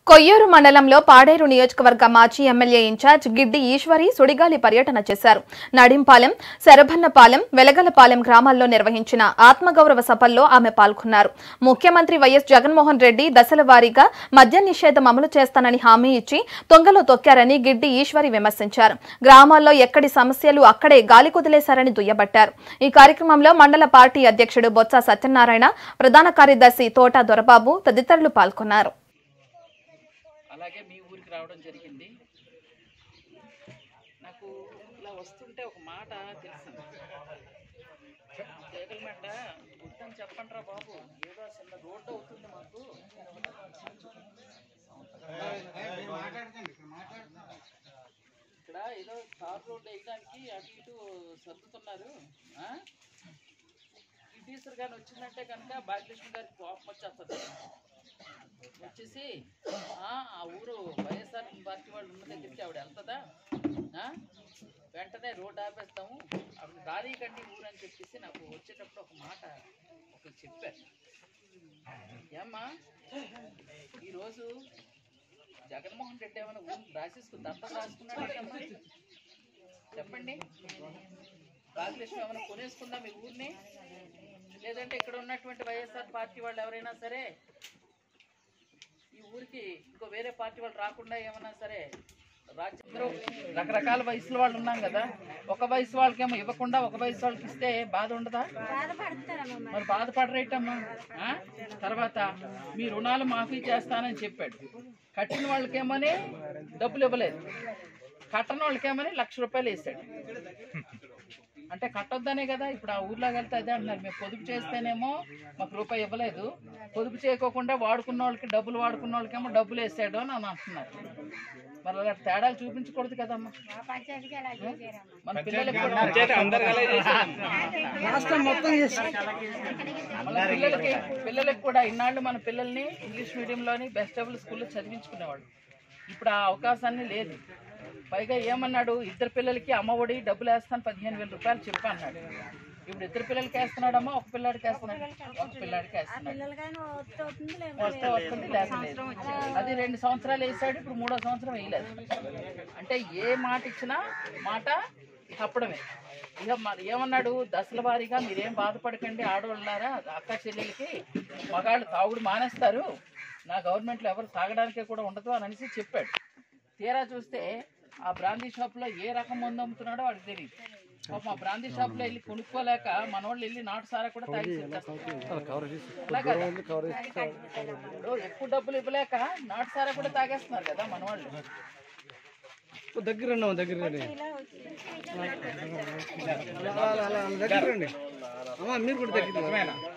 కొయ్యూరు మండలంలో పాడేరు నియోజకవర్గ మాజీ ఎమ్మెల్యే ఇన్ఛార్జ్ గిడ్డి ఈశ్వరి సుడిగాలి పర్యటన చేశారు నడింపాలెం శరభన్నపాలెం వెలగలపాలెం గ్రామాల్లో నిర్వహించిన ఆత్మగౌరవ సభల్లో ఆమె పాల్గొన్నారు ముఖ్యమంత్రి వైఎస్ జగన్మోహన్ రెడ్డి దశల వారీగా మద్య నిషేధం అమలు చేస్తానని హామీ ఇచ్చి తొంగలో తొక్కారని గిడ్డి ఈశ్వరి విమర్శించారు గ్రామాల్లో ఎక్కడి సమస్యలు అక్కడే గాలి కుదిలేశారని దుయ్యబట్టారు ఈ కార్యక్రమంలో మండల పార్టీ అధ్యక్షుడు బొత్స సత్యనారాయణ ప్రధాన కార్యదర్శి తోట దొరబాబు తదితరులు పాల్గొన్నారు అలాగే మీ ఊరికి రావడం జరిగింది నాకు ఇలా వస్తుంటే ఒక మాట తెలిసింది జగల్మెట్ట గుర్తని చెప్పండిరా బాబు ఏదో చిన్న రోడ్డు అవుతుంది మాకు ఇక్కడ ఏదో తార్ రోడ్డు వేయడానికి అటు ఇటు సర్దుతున్నారు ఆ? ఈ టీచర్ గాని వచ్చిందంటే కనుక భాగ్యలక్ష్మి గారికి కోపం వచ్చేస్తుంది వచ్చేసి ఆ ఆ ఊరు వైఎస్ఆర్ పార్టీ వాళ్ళు ఉన్న దగ్గరికి ఆవిడ వెళ్తుందా ఆ? వెంటనే రోడ్ ఆపేస్తాము ఆవిడ రానీకండి ఊరు అని చెప్పేసి నాకు వచ్చేటప్పుడు ఒక మాట ఒకరు చెప్పారు ఏమ్మా ఈరోజు జగన్మోహన్ రెడ్డి ఏమైనా ఊరు రాసేసుకుని దత్తం రాసుకున్నాడేటమ్మా చెప్పండి భాగ్యలక్ష్మి ఏమైనా కొనేసుకుందా మీ ఊరిని లేదంటే ఇక్కడ ఉన్నటువంటి వైఎస్ఆర్ పార్టీ వాళ్ళు ఎవరైనా సరే ఈ ఊరికి ఇంకో వేరే పార్టీ వాళ్ళు రాకుండా ఏమన్నా సరే రాజ్యంలో రకరకాల వయసుల వాళ్ళు ఉన్నాం కదా ఒక వయసు వాళ్ళకేమో ఇవ్వకుండా ఒక వయసు వాళ్ళకి ఇస్తే బాధ ఉండదా మరి బాధపడరేటమ్మా ఆ? తర్వాత మీ రుణాలు మాఫీ చేస్తానని చెప్పాడు కట్టిన వాళ్ళకేమని డబ్బులు ఇవ్వలేదు కట్టని వాళ్ళకేమని లక్ష రూపాయలు వేసాడు అంటే కట్టొద్దనే కదా ఇప్పుడు ఆ ఊర్లోకి వెళ్తే అదే అంటున్నారు మేము పొదుపు చేస్తేనేమో మాకు రూపాయి ఇవ్వలేదు పొదుపు చేయకోకుండా వాడుకున్న వాళ్ళకి డబ్బులు వాడుకున్న వాళ్ళకేమో డబ్బులు వేసాడు అని అని అంటున్నారు మరి అలా తేడాలు చూపించకూడదు కదమ్మా మన పిల్లలకి కూడా మన పిల్లలకి పిల్లలకి కూడా ఇన్నాళ్ళు మన పిల్లల్ని ఇంగ్లీష్ మీడియంలోని బెస్ట్ డబుల్ స్కూల్లో చదివించుకునేవాళ్ళు ఇప్పుడు ఆ అవకాశాన్ని లేదు పైగా ఏమన్నాడు ఇద్దరు పిల్లలకి అమ్మఒడి డబ్బులు వేస్తాను పదిహేను వేల రూపాయలు చెప్పు అన్నాడు ఇప్పుడు ఇద్దరు పిల్లలకి వేస్తున్నాడమ్మా ఒక పిల్లాడికి వేస్తున్నాడు ఒక పిల్లాడికి వేస్తున్నాడు వస్తే వస్తుంది లేకపోతే లేదు. అది రెండు సంవత్సరాలు వేసాడు ఇప్పుడు మూడో సంవత్సరం వేయలేదు అంటే ఏ మాట ఇచ్చినా మాట తప్పడమే ఇక మరి ఏమన్నాడు దశల వారీగా మీరేం బాధపడకండి ఆడవాళ్ళారా అక్క చెల్లెలకి మగాళ్ళు తాగుడు మానేస్తారు నా గవర్నమెంట్లో ఎవరు తాగడానికే కూడా ఉండదు అని అనేసి చెప్పాడు తీరా చూస్తే ఆ బ్రాందీ షాప్లో ఏ రకం మందు అమ్ముతున్నాడో వాడికి తెలియదు పాపం ఆ బ్రాందీ షాప్లో వెళ్ళి కొనుక్కోలేక మనోళ్ళు వెళ్ళి నాటు సారా కూడా తాగి అలా కదా? ఇప్పుడు ఎక్కువ డబ్బులు ఇవ్వలేక నాటు సారా కూడా తాగేస్తున్నారు కదా మనవాళ్ళు దగ్గర రండి దగ్గర రండి అలా అలా అలా దగ్గర రండి అమ్మా మీరు కూడా దగ్గర